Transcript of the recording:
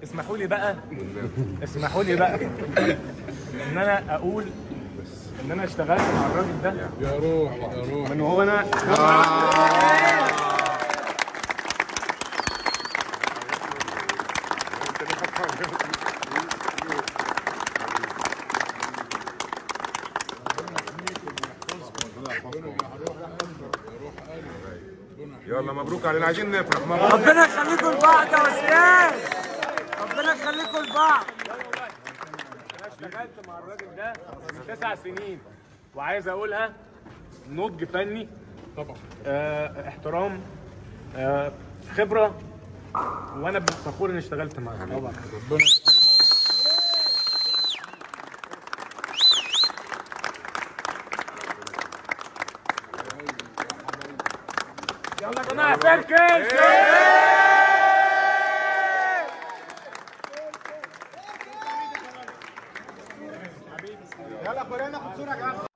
اسمحوا لي بقى اسمحوا لي بقى ان انا اقول ان انا اشتغلت مع الراجل ده يا روح يا روح من هو انا يلا مبروك علينا عايزين نفرح مبروك ربنا يخليكم لبعض يا استاذ ربنا يخليكم لبعض انا اشتغلت مع الراجل ده من تسع سنين وعايز اقولها نضج فني طبعا آه، احترام آه، خبره وانا فخور اني اشتغلت معاه طبعا ربنا يلا يا جماعه فركش يلا كلنا ناخد صوره يا جماعه